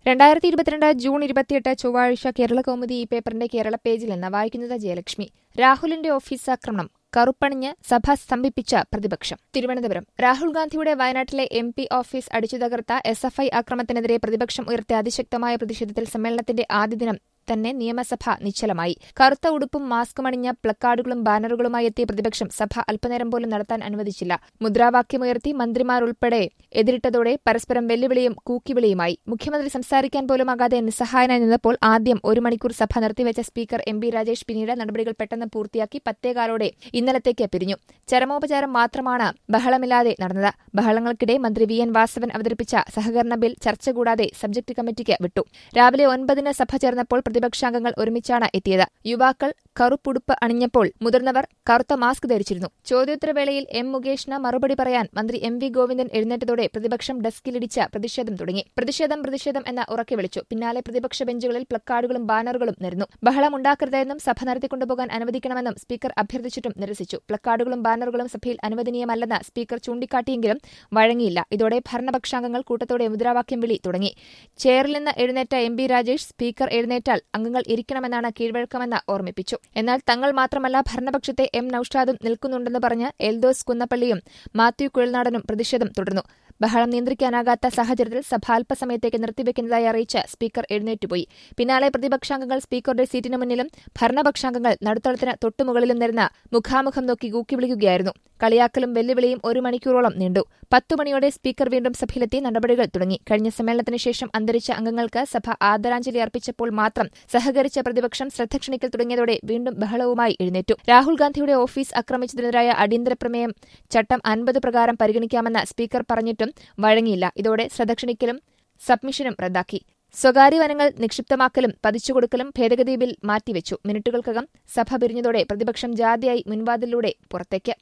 രണ്ടായിരത്തി ഇരുപത്തിരണ്ട് ജൂൺ ഇരുപത്തിയെട്ട് ചൊവ്വാഴ്ച കേരള കൗമുദി ഈ പേപ്പറിന്റെ കേരള പേജിൽ നിന്ന് വായിക്കുന്നത് ജയലക്ഷ്മി രാഹുലിന്റെ ഓഫീസ് ആക്രമണം കറുപ്പണിഞ്ഞ് സഭ സ്തംഭിപ്പിച്ച പ്രതിപക്ഷം തിരുവനന്തപുരം രാഹുൽ ഗാന്ധിയുടെ വയനാട്ടിലെ എം പി ഓഫീസ് അടിച്ചു തകർത്ത എസ് എഫ് ഐ ആക്രമണത്തിനെതിരെ പ്രതിപക്ഷം ഉയർത്തിയ അതിശക്തമായ പ്രതിഷേധത്തിൽ സമ്മേളനത്തിന്റെ ആദ്യ ദിനം തന്നെ നിയമസഭ നിശ്ചലമായി കറുത്ത ഉടുപ്പും മാസ്കും അണിഞ്ഞ പ്ലക്കാർഡുകളും ബാനറുകളുമായി എത്തിയ പ്രതിപക്ഷം സഭ അല്പനേരം പോലും നടത്താൻ അനുവദിച്ചില്ല മുദ്രാവാക്യമുയർത്തി മന്ത്രിമാർ ഉൾപ്പെടെ എതിരിട്ടതോടെ പരസ്പരം വെല്ലുവിളിയും കൂക്കിവിളിയുമായി മുഖ്യമന്ത്രി സംസാരിക്കാൻ പോലുമാകാതെ നിസ്സഹായനായി നിന്നപ്പോൾ ആദ്യം ഒരു മണിക്കൂർ സഭ നിർത്തിവെച്ച സ്പീക്കർ എം ബി രാജേഷ് പിന്നീട് നടപടികൾ പെട്ടെന്ന് പൂർത്തിയാക്കി പത്തേകാലോടെ ഇന്നലത്തേക്ക് പിരിഞ്ഞു ചരമോപചാരം മാത്രമാണ് ബഹളമില്ലാതെ നടന്നത് ബഹളങ്ങൾക്കിടെ മന്ത്രി വി എൻ വാസവൻ അവതരിപ്പിച്ച സഹകരണ ബിൽ ചർച്ച കൂടാതെ സബ്ജക്ട് കമ്മിറ്റിക്ക് വിട്ടു രാവിലെ ഒൻപതിന് സഭ ചേർന്നപ്പോൾ പ്രതിപക്ഷാംഗങ്ങൾ ഒരുമിച്ചാണ് എത്തിയത് യുവാക്കൾ കറുപ്പുടുപ്പ് അണിഞ്ഞപ്പോൾ മുതിർന്നവർ കറുത്ത മാസ്ക് ധരിച്ചിരുന്നു ചോദ്യോത്തരവേളയിൽ എം മുകേഷിന് മറുപടി പറയാൻ മന്ത്രി എം വി ഗോവിന്ദൻ എഴുന്നേറ്റതോടെ പ്രതിപക്ഷം ഡെസ്കിലിടിച്ച് പ്രതിഷേധം തുടങ്ങി പ്രതിഷേധം പ്രതിഷേധം എന്ന ഉറക്കെ വിളിച്ചു പിന്നാലെ പ്രതിപക്ഷ ബെഞ്ചുകളിൽ പ്ലക്കാർഡുകളും ബാനറുകളും നിരന്നു ബഹളമുണ്ടാക്കരുതെന്നും സഭ നടത്തിക്കൊണ്ടുപോകാൻ അനുവദിക്കണമെന്നും സ്പീക്കർ അഭ്യർത്ഥിച്ചിട്ടും നിരസിച്ചു പ്ലക്കാർഡുകളും ബാനറുകളും സഭയിൽ അനുവദനീയമല്ലെന്ന് സ്പീക്കർ ചൂണ്ടിക്കാട്ടിയെങ്കിലും വഴങ്ങിയില്ല ഇതോടെ ഭരണപക്ഷാംഗങ്ങൾ കൂട്ടത്തോടെ മുദ്രാവാക്യം വിളി തുടങ്ങി ചെയറിൽ നിന്ന് എഴുന്നേറ്റ എം ബി രാജേഷ് സ്പീക്കർ എഴുന്നേറ്റാൽ അംഗങ്ങൾ ഇരിക്കണമെന്നാണ് കീഴ്വഴക്കമെന്ന് ഓർമ്മിപ്പിച്ചു എന്നാൽ തങ്ങൾ മാത്രമല്ല ഭരണപക്ഷത്തെ എം നൌഷാദും നിൽക്കുന്നുണ്ടെന്ന് പറഞ്ഞ് എൽദോസ് കുന്നപ്പള്ളിയും മാത്യു കുഴൽനാടനും പ്രതിഷേധം തുടർന്നു ബഹളം നിയന്ത്രിക്കാനാകാത്ത സാഹചര്യത്തിൽ സഭ അല്പസമയത്തേക്ക് നിർത്തിവെക്കുന്നതായി അറിയിച്ച് സ്പീക്കർ എഴുന്നേറ്റുപോയി പിന്നാലെ പ്രതിപക്ഷാംഗങ്ങൾ സ്പീക്കറുടെ സീറ്റിന് മുന്നിലും ഭരണപക്ഷാംഗങ്ങൾ നടുത്തളത്തിന് തൊട്ടുമുകളിലും നിരുന്ന മുഖാമുഖം നോക്കി കൂക്കി വിളിക്കുകയായിരുന്നു കളിയാക്കലും വെല്ലുവിളിയും ഒരു മണിക്കൂറോളം നീണ്ടു പത്തു മണിയോടെ സ്പീക്കർ വീണ്ടും സഭയിലെത്തി നടപടികൾ തുടങ്ങി കഴിഞ്ഞ സമ്മേളനത്തിന് ശേഷം അന്തരിച്ച അംഗങ്ങൾക്ക് സഭ ആദരാഞ്ജലി അർപ്പിച്ചപ്പോൾ മാത്രം സഹകരിച്ച പ്രതിപക്ഷം ശ്രദ്ധ ക്ഷണിക്കൽ തുടങ്ങിയതോടെ വീണ്ടും ബഹളവുമായി എഴുന്നേറ്റു രാഹുൽ ഗാന്ധിയുടെ ഓഫീസ് ആക്രമിച്ചതിനെതിരായ അടിയന്തര പ്രമേയം ചട്ടം അൻപത് പ്രകാരം പരിഗണിക്കാമെന്ന് സ്പീക്കർ പറഞ്ഞിട്ടും വഴങ്ങിയില്ല ഇതോടെ ശ്രദ്ധ ക്ഷണിക്കലും സബ്മിഷനും റദ്ദാക്കി സ്വകാര്യ വനങ്ങൾ നിക്ഷിപ്തമാക്കലും പതിച്ചുകൊടുക്കലും ഭേദഗതി ബിൽ മാറ്റിവെച്ചു മിനിറ്റുകൾക്കകം സഭ പിരിഞ്ഞതോടെ പ്രതിപക്ഷം ജാതിയായി മുൻവാതിലൂടെ പുറത്തേക്ക്